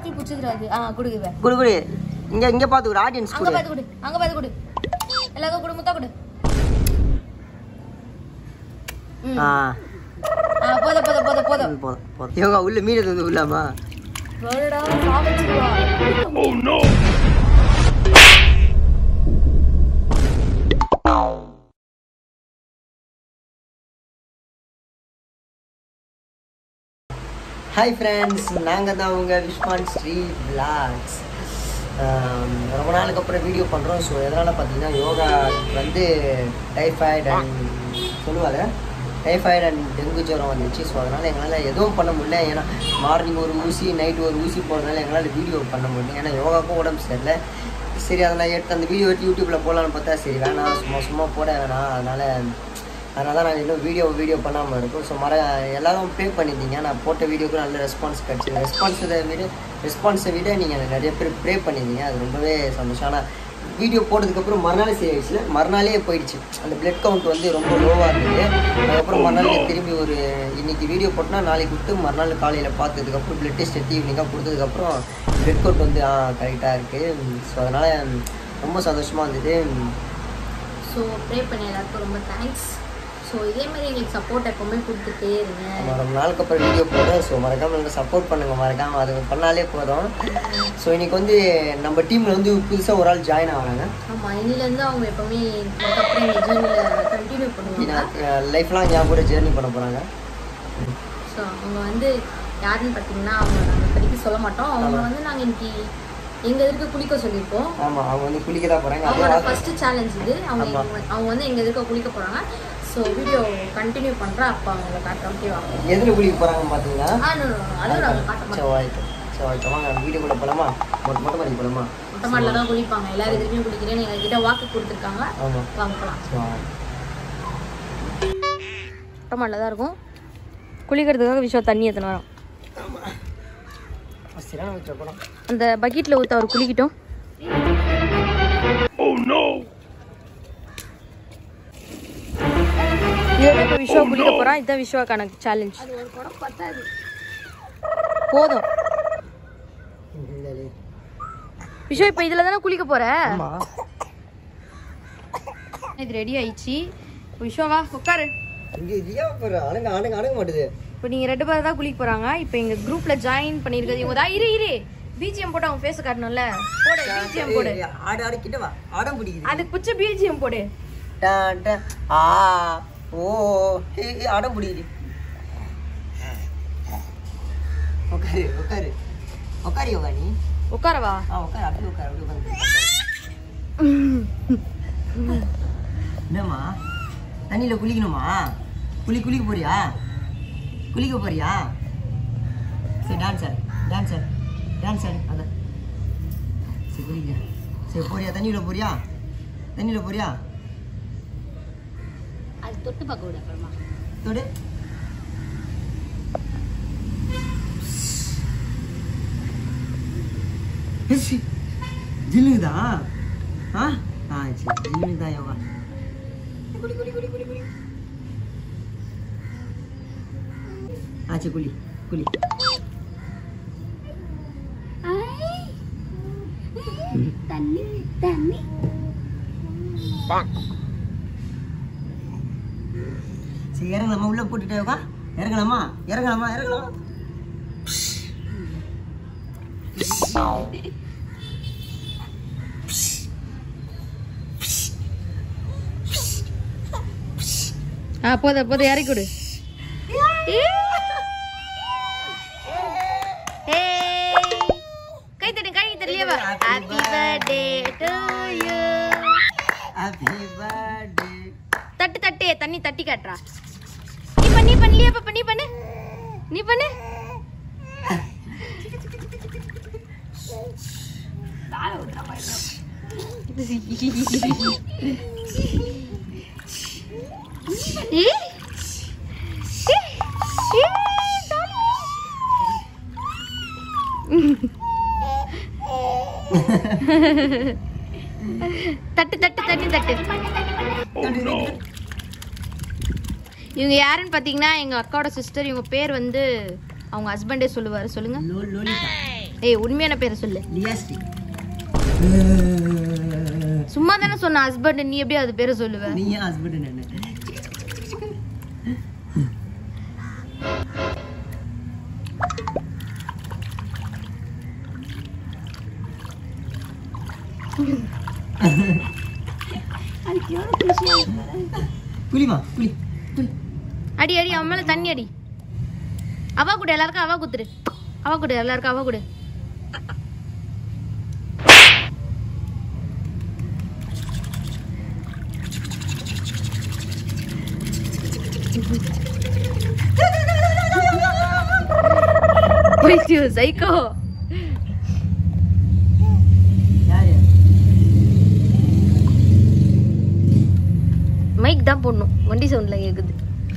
கீழ் பிடிச்சதுராது ஆ கொடுக்குவேன் குடு குடு இங்க இங்க பாத்து குடு ஆடியன்ஸ் அங்க குடு பார்த்து கொடு அங்க பார்த்து கொடு எல்லாருக்கும் கொடு முத்தா கொடு ம். ஆ ஆ போதும் போதும் போதும் போதும் ம், போதும் போதும் இவங்க உள்ள மீன் எதுவும் உள்ளாமா வேடா சாவச்சிருவா ஹாய் ஃப்ரெண்ட்ஸ் நாங்கள் தான் உங்க விஷ்வான் ஸ்ரீ விளாக்ஸ் ரொம்ப நாளுக்கு அப்புறம் வீடியோ பண்ணுறோம் ஸோ எதனால் பார்த்தீங்கன்னா யோகா வந்து டைஃபாய்டு அண்ட் சொல்லுவாங்க டைஃபாய்டு அண்ட் டெங்கு ஜுரம் வந்துச்சு ஸோ அதனால் எங்களால் எதுவும் பண்ண முடியல ஏன்னா மார்னிங் ஒரு ஊசி நைட் ஒரு ஊசி போடுறதுனால எங்களால் வீடியோ பண்ண முடியல ஏன்னா யோகாவுக்கும் உடம்பு சரியில்லை சரி அதனால் எடுத்து அந்த வீடியோ எடுத்து யூடியூப்பில் போடலான்னு பார்த்தா சரி வேணாம் சும்மா சும்மா போட வேணாம் அதனால் அதனால தான் நாங்கள் இன்னும் வீடியோ வீடியோ பண்ணாமல் இருக்கோம் ஸோ மற எல்லாரும் ப்ரே பண்ணியிருந்தீங்க நான் போட்ட வீடியோக்கு நல்ல ரெஸ்பான்ஸ் கிடச்சிது ரெஸ்பான்ஸை விட ரெஸ்பான்ஸை விட நீங்கள் நிறைய பேர் ப்ரே பண்ணியிருந்தீங்க அது ரொம்பவே சந்தோஷம் ஆனால் வீடியோ போட்டதுக்கப்புறம் மறுநாள் சரியாயிடுச்சு மறுநாளே போயிடுச்சு அந்த பிளட் கவுண்ட் வந்து ரொம்ப லோவாக இருந்தது அதுக்கப்புறம் மறுநாள் திரும்பி ஒரு இன்னைக்கு வீடியோ போட்டோன்னா நாளைக்கு விட்டு மறுநாள் காலையில் பார்த்ததுக்கப்புறம் பிளட் டெஸ்ட் எடுத்து ஈவினிங்காக கொடுத்ததுக்கப்புறம் பிளட் கவுண்ட் வந்து ஆ கரெக்டாக இருக்குது ஸோ அதனால் ரொம்ப சந்தோஷமாக இருந்தது ஸோ ப்ரே பண்ண எல்லாருக்கும் ரொம்ப தேங்க்ஸ் ஸோ இதே மாதிரி எங்களுக்கு சப்போர்ட் எப்பவுமே கொடுத்துட்டே இருங்க ஆமாம் ரொம்ப நாளுக்கு அப்புறம் வீடியோ போடுறேன் ஸோ மறக்காமல் எனக்கு சப்போர்ட் பண்ணுங்க மறக்காமல் அது பண்ணாலே போதும் ஸோ இன்னைக்கு வந்து நம்ம டீமில் வந்து புதுசாக ஒரு ஆள் ஜாயின் ஆகிறாங்க ஆமாம் இன்னிலேருந்து அவங்க எப்பவுமே அதுக்கப்புறம் எங்கள் ஜேர்னியில் கண்டினியூ பண்ணுவாங்க லைஃப்லாம் ஞாபகம் கூட ஜேர்னி பண்ண போகிறாங்க ஸோ அவங்க வந்து யாருன்னு பார்த்தீங்கன்னா அவங்க நாங்கள் இப்போதைக்கு சொல்ல மாட்டோம் அவங்க வந்து நாங்கள் இன்னைக்கு எங்கள் எதிர்க்க குளிக்க சொல்லியிருக்கோம் ஆமாம் அவங்க வந்து குளிக்க தான் போகிறாங்க அவங்களோட அதே ஃபர்ஸ்ட் சேலஞ்ச் இது அவங்க எங்க- அவங்க வந்து எங்கள் எதிர்க்க குளிக்க போகிறாங்க ஸோ வீடியோ கண்டினியூ பண்ணுறேன் அப்போ அவங்கள காட்டுறோம் ஓகேவா எதில் குளிக்க போகிறாங்கன்னு பார்த்தீங்கன்னா ஆ no, no, no, அதுவும் நாங்கள் காட்ட சரி மாட்டோம் வாய்ப்பு சரி வாய்ப்பு வாங்க வீடியோ கூட போகலாமா மொட்டை மொட்டை மாதிரி போகலாமா மொட்டை மாடியில் தான் குளிப்பாங்க எல்லாரும் எதிர்க்கையும் குளிக்கிறேன் எங்கள் கிட்ட வாக்கு கொடுத்துருக்காங்க ஆமாம் வாங்க போகலாம் சரி வாங்க மொட்டை மாடியில் தான் இருக்கும் குளிக்கிறதுக்காக விஷயம் தண்ணி எத்தனை வரும் சரியான வச்ச போகிறோம் அந்த பக்கெட்டில் ஊற்ற அவர் குளிக்கட்டும் இதோட இப்போ விஸ்வா குளிக்க போகிறான் இதுதான் விஸ்வாக்கான சேலஞ்ச் போதும் விஸ்வா இப்போ இதில் தானே குளிக்க போற ஆமாம் இது ரெடி ஆயிடுச்சு விஸ்வாவா உட்காரு இங்கே இல்லையா போகிற அடங்க அடங்க அடங்க மாட்டுது இப்போ நீங்கள் ரெண்டு பேர் தான் குளிக்க போகிறாங்க இப்போ எங்கள் குரூப்பில் ஜாயின் பண்ணியிருக்கிறது இவங்க தான் இரு இரு பிஜிஎம் போட்டு அவங்க ஃபேஸ் காட்டணும்ல போடு பிஜிஎம் போடு ஆடு ஆடு கிட்ட வா ஆடம் பிடிக்குது அதுக்கு பிடிச்ச பிஜிஎம் போடு டான் டான் ஆ ஓ ஏ ஏ, அடம் பிடிக்குது உட்காரு உட்காரு உட்காரு யோகா நீ உட்காரவா ஆ உட்காரு அப்படியே உட்காரு அப்படியே உட்காரு என்னம்மா தண்ணியில் குளிக்கணுமா குளி குளிக்க போறியா குளிக்க போறியா சரி டான்ஸ் ஆடு டான்ஸ் ஆடு டான்ஸ் ஆடு அதான் சரி குளிக்க சரி போறியா தண்ணியில் போறியா தண்ணியில் போறியா அது தொட்டு பார்க்க விட அப்புறமா தொடு ஏசி, ஜில்லுதா ஆ ஆ சரி ஜில்லுதா யோகா குளி குளி குளி குளி குளி ஆ சரி குளி குளி தண்ணி தண்ணி சரி இறங்கலாமா உள்ள போட்டுட்டே யோகா இறங்கலாமா இறங்கலாமா இறங்கலாமா ஆ போத போத இறக்கி விடு கை தட்டு கை தட்டலையா happy birthday to you happy birthday தட்டு தட்டு தண்ணி தட்டி காட்டுறா நீ பண்ணி பண்ணலையா பாப்பா நீ பண்ணு நீ பண்ணு ஏய். ஏய். ஏய், தாலி. தட்டு தட்டு தண்ணி தட்டு இவங்க யாருன்னு பார்த்தீங்கன்னா எங்க அக்காவோட சிஸ்டர் இவங்க பேர் வந்து அவங்க ஹஸ்பண்டே சொல்லுவாரு சொல்லுங்க லோ லோலிதா ஏய் உண்மையான பேரை சொல்லு லியாஸ்ரீ சும்மா தானே சொன்ன ஹஸ்பண்ட் நீ எப்படி அது பேரை சொல்லுவ நீ ஏன் ஹஸ்பண்ட் என்ன குளிமா குளி குளி அடி அடி அவன் மேல தண்ணி அடி அவா கூட எல்லாருக்கும் அவா குத்துரு அவா கூட எல்லாருக்கும் அவா கூட போயிட்டு சைக்கோ யாரு மைக் தான் போடணும் வண்டி சவுண்ட்ல கேக்குது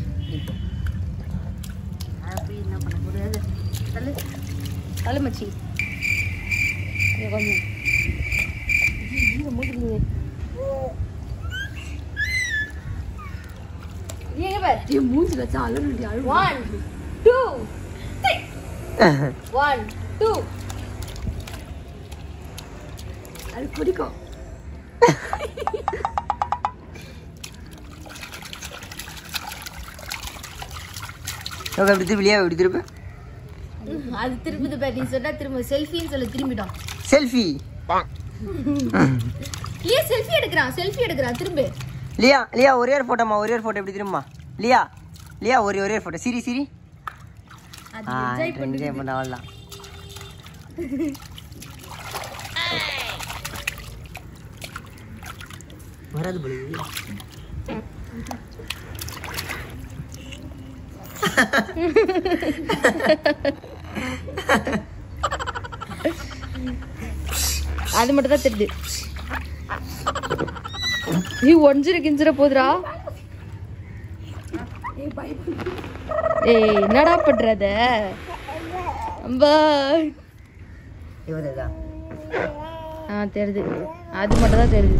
அப்படி என்ன பண்ண முடியாது தள்ளு தள்ளு மச்சி இங்க கொஞ்சம் இங்க மூடுறீங்க. நீ எங்க பாரு மூஞ்சி வச்சா அழுடி அழு ஒன் டூ ஒன் டூ அது பிடிக்கும் யோகா இப்படி திருப்பி லியா இப்படி திருப்பி அது திரும்புது பாரு நீ சொன்னா திரும்ப செல்ஃபின்னு சொல்ல திரும்பிடும் செல்ஃபி லியா செல்ஃபி எடுக்கிறான் செல்ஃபி எடுக்கிறான் திரும்ப லியா லியா ஒரே ஒரு ஃபோட்டோமா ஒரே ஒரு ஃபோட்டோ எப்படி திரும்பமா லியா லியா ஒரே ஒரே ஃபோட்டோ சிரி சிரி அது ஆ என்ஜாய் என்ஜாய் பண்ண அவ்வளோதான் வராது போல அது மட்டும் தான் தெரியுது நீ ஒஞ்சிர கிஞ்சிர போதுடா ஏய் என்னடா பண்றத அம்பா இவர் தான் ஆ தெரியுது அது மட்டும் தான் தெரியுது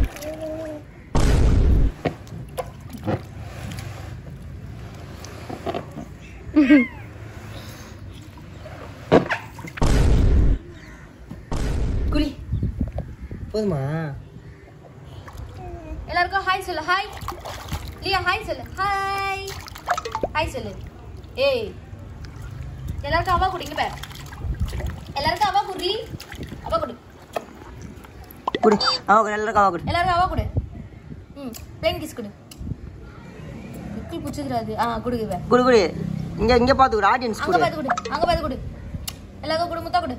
குளி போதுமா எல்லாருக்கும் ஹாய் சொல்லு ஹாய் லியா ஹாய் சொல்லு ஹாய் ஹாய் சொல்லு ஏய் எல்லாருக்கும் அவா குடிங்க பார் எல்லாருக்கும் அவா குடி அவா குடி குடி அவன் எல்லாருக்கும் அவன் குடி எல்லாருக்கும் அவா குடு ம் பிளேன் கிஸ் குடு விக்கல் பிடிச்சதுடாது ஆ குடுங்க பார் குடி குடி இங்க இங்க பார்த்து குடி ஆடியன்ஸ் அங்க குடி பார்த்து குடு அங்க பார்த்து குடு எல்லாருக்கும் குடு முத்தா குடு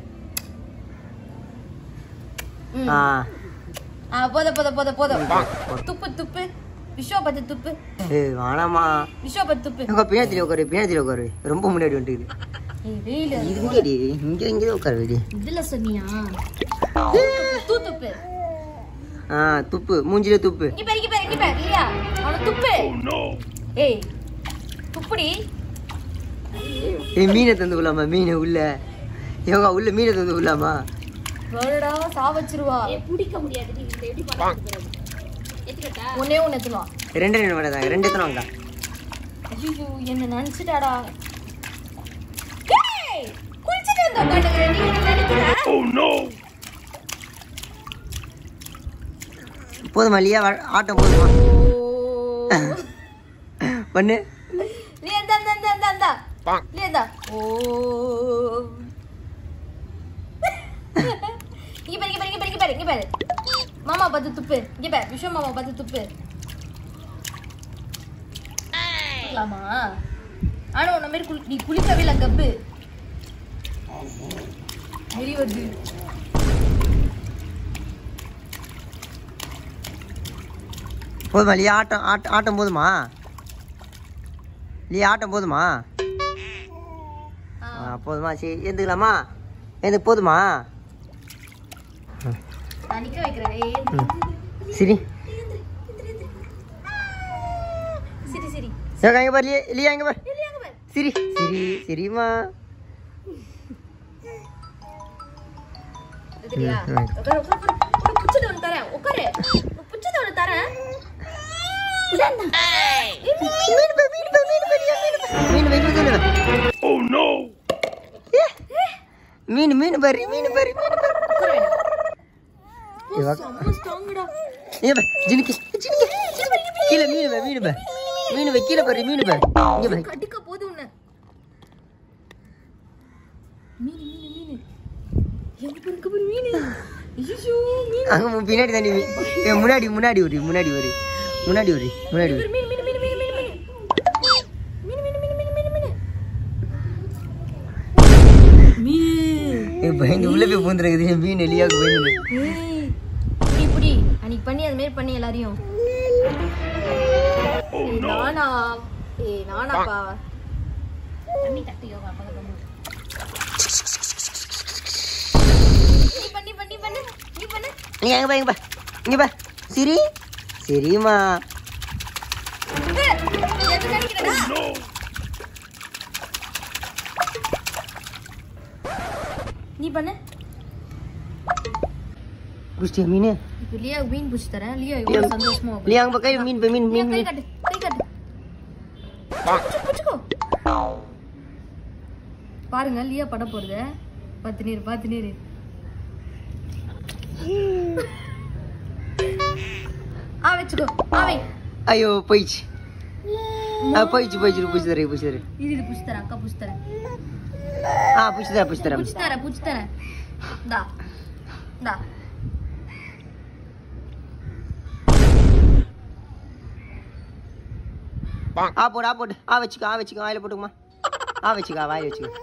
ம். ஆ ஆ போத போத போத போதும் துப்பு துப்பு விஸ்வா பத்து துப்பு ஏய் வேணாமா விஸ்வா பத்து துப்பு உங்க பின்னாடி உட்காரு பின்னாடி உட்காரு ரொம்ப முன்னாடி வந்துட்டு ஏய் வெயில இது இங்கடி இங்க இங்கே உட்காரு வெடி இதுல சொன்னியா தூ துப்பு ஆ துப்பு மூஞ்சில துப்பு இங்க பாரு இங்க பாரு இங்க பாரு இல்லையா அவன துப்பு ஏய் துப்புடி ஏய் மீனை தந்து விடலாமா மீனை உள்ள யோகா உள்ள மீனை தந்து விடலாமா வேடா சா வச்சிருவா பிடிக்க முடியாது நீ இந்த எப்படி பண்ண எத்துக்கட்டா ஒன்னே ஒன்னு எத்துவா ரெண்டு ரெண்டு வேண்டாம் ரெண்டு எத்தனை வாங்க ஐயோ என்ன நினைச்சிட்டாடா ஏய் குளிச்சிட்டு வந்து உட்காந்துக்கிற நீ என்ன நினைக்கிற போதுமா இல்லையா வ- ஆட்டம் போதுமா ஓ பண்ணு நீ அந்த அந்த அந்த அந்த அந்த நீ அந்த ஓ இங்க பாரு இங்க பாரு இங்க பாரு இங்க பாரு இங்க பாரு மாமா பார்த்து துப்பு இங்க பாரு விஸ்வ மாமா பார்த்து துப்பு ஆமா ஆனா உன்ன மாதிரி குளி நீ குளிக்கவே இல்லை கப்பு வெளி வருது போதுமா இல்லையா ஆட்டம் ஆட்டம் ஆட்டம் போதுமா இல்லையா ஆட்டம் போதுமா ஆ, ஆ போதுமா சரி எழுந்துக்கலாமா எழுந்து போதுமா நான் நிக்க வைக்கிறேன் ஏய், ம் சரி சரி சரி யோகா இங்கே பாரு இல்லையா இல்லையா இங்கே பாரு சரி அங்க பாரு சரி சரி சரிம்மா சரியா ம், ம். உட்காரு உட்காரு உட்காரு. உனக்கு பிடிச்சது ஒன்று தரேன் உட்காரு உனக்கு பிடிச்சது ஒன்று தரேன் மீன் பா, மீன் பா, மீன் பா, இல்லையா, மீன் பா. மீன் வை, மீன் சொல்லு. மீன் மீன் பாரு மீன் பாரு மீன் பாரு உட்கார வேண்டாம் இவ- செம்ம ஸ்ட்ராங்கடா இங்க பாரு ஜினுக்கு ஜினுக்கு கீழே மீன் பாரு மீன் பாரு மீன் பாரு கீழே பாரு மீன் பாரு இங்க பாரு கடிக்க போது உன்னை மீன் மீன் மீன் எங்க பாரு இங்க பாரு மீன் ஐயோ மீன் அங்க மு- பின்னாடி தாண்டி மீன் ஏய், முன்னாடி முன்னாடி ஒரு முன்னாடி ஒரு முன்னாடி ஒரு முன்னாடி ஒரு மீன் மீன் மீன் மீன் மீன் மீன் மீன் மீன் மீன் மீன் மீன் மீன் மீன் ஏய், பயந்து உள்ள போய் பூந்துருக்குது மீன் எலியாவுக்கு பயந்து ஏய், இப்படி இப்படி அன்னைக்கு பண்ணி அது மாதிரி பண்ணி எல்லாரையும் ஏய், நானா ஏய் நானாப்பா தண்ணி தட்டு யோகா பக்கத்துல நீ பண்ணி பண்ணி பண்ணு நீ பண்ணு நீ எங்க பா எங்க பா இங்க பா சிரி சரிம்மா ஏய், எது நினைக்கிறடா நீ பண்ணு குஷ்டியா மீன் இப்போ லியா மீன் பிடிச்சி தரேன் லியா எவ்வளவு சந்தோஷமா இருக்கும். இல்லையா அங்க பா கை மீன் போய் மீன் லியா, மீன் கை மீன் காட்டு கை காட்டு பிடிச்சு, பிடிச்சுக்கோ பாருங்க லியா பட போறது பத்து நீர் பத்து நீர் ஆ வச்சுக்கோ ஆ வை ஐயோ போயிடுச்சு ஆ போயிடுச்சு போயிடுச்சு போயிடுச்சு தரேன் போயிடுச்சு தரேன் இது இது புடிச்சு தரேன் அக்கா புடிச்சு தரேன் ஆ பிடிச்சி தரேன் பிடிச்சி தரேன் புடிச்சு தரேன் புடிச்சு தரேன் இந்தா இந்தா ஆ போடு ஆ போட்டு ஆ வச்சுக்கோ ஆ வச்சுக்கோ வாயில போட்டுக்குமா ஆ வச்சுக்கோ வாயில் வச்சுக்கோ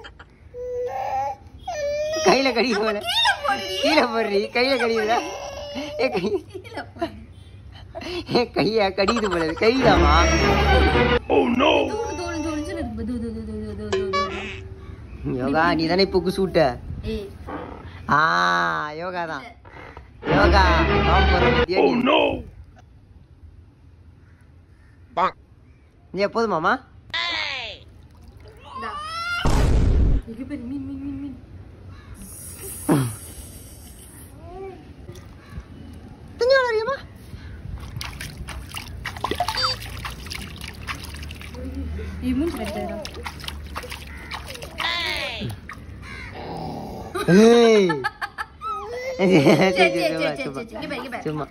கையில கடிக்க போல கீழே போடுறி கையில கடிக்குதா ஏ கை கீழே போடு. ஏ கையா கடிக்குது போல கைதாமா தூளு தூளு தூளுன்னு இருக்கு தூ தூ தூ தூ தூ தூ தூ தூ. யோகா நீ தானே இப்போ சூட்ட ஏய் ஆ யோகா தான் யோகா பாம்பு போடுற பத்தியா நீ நீ போதுமாமா இந்தா இங்க பாரு மீன் மீன் மீன் மீன் தண்ணி வளரியாமா ஏய் மூஞ்சி கட்டாரா ஏய் சரி சரி சரி சரி சும்மா சரி சரி சும்மா சரி இங்க பாரு இங்க பாரு சும்மா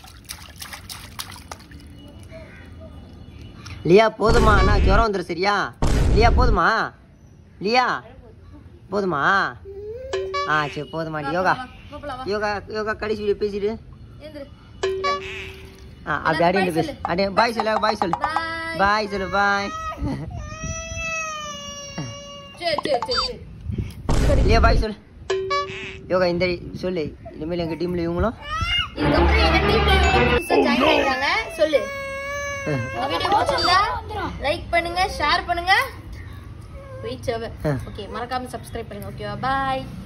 லியா போதுமா அண்ணா ஜுரம் வந்துடும் சரியா லியா போதுமா லியா போதுமா ஆ சரி போதுமா யோகா வா போலாம் வா யோகா யோகா கடைசி வீடியோ பேசிடு எந்திரு ஆ அப்படி அடியே பேசு அடியே பாய் சொல்லு பாய் சொல்லு பாய் பாய் சொல்லு பாய் சரி சரி சரி சரி லியா பாய் சொல்லு யோகா இந்த சொல்லு இனிமேல் எங்கள் டீமில் இவங்களும் இதுக்கப்புறம் எங்க டீம்ல இவங்க புதுசா ஜாயின் ஆயிட்டாங்க சொல்லு உங்க வீடியோ பிடிச்சிருந்தா லைக் பண்ணுங்க ஷேர் பண்ணுங்க ரீச் ஆ. ஓகே மறக்காம சப்ஸ்கிரைப் பண்ணுங்க ஓகேவா பாய்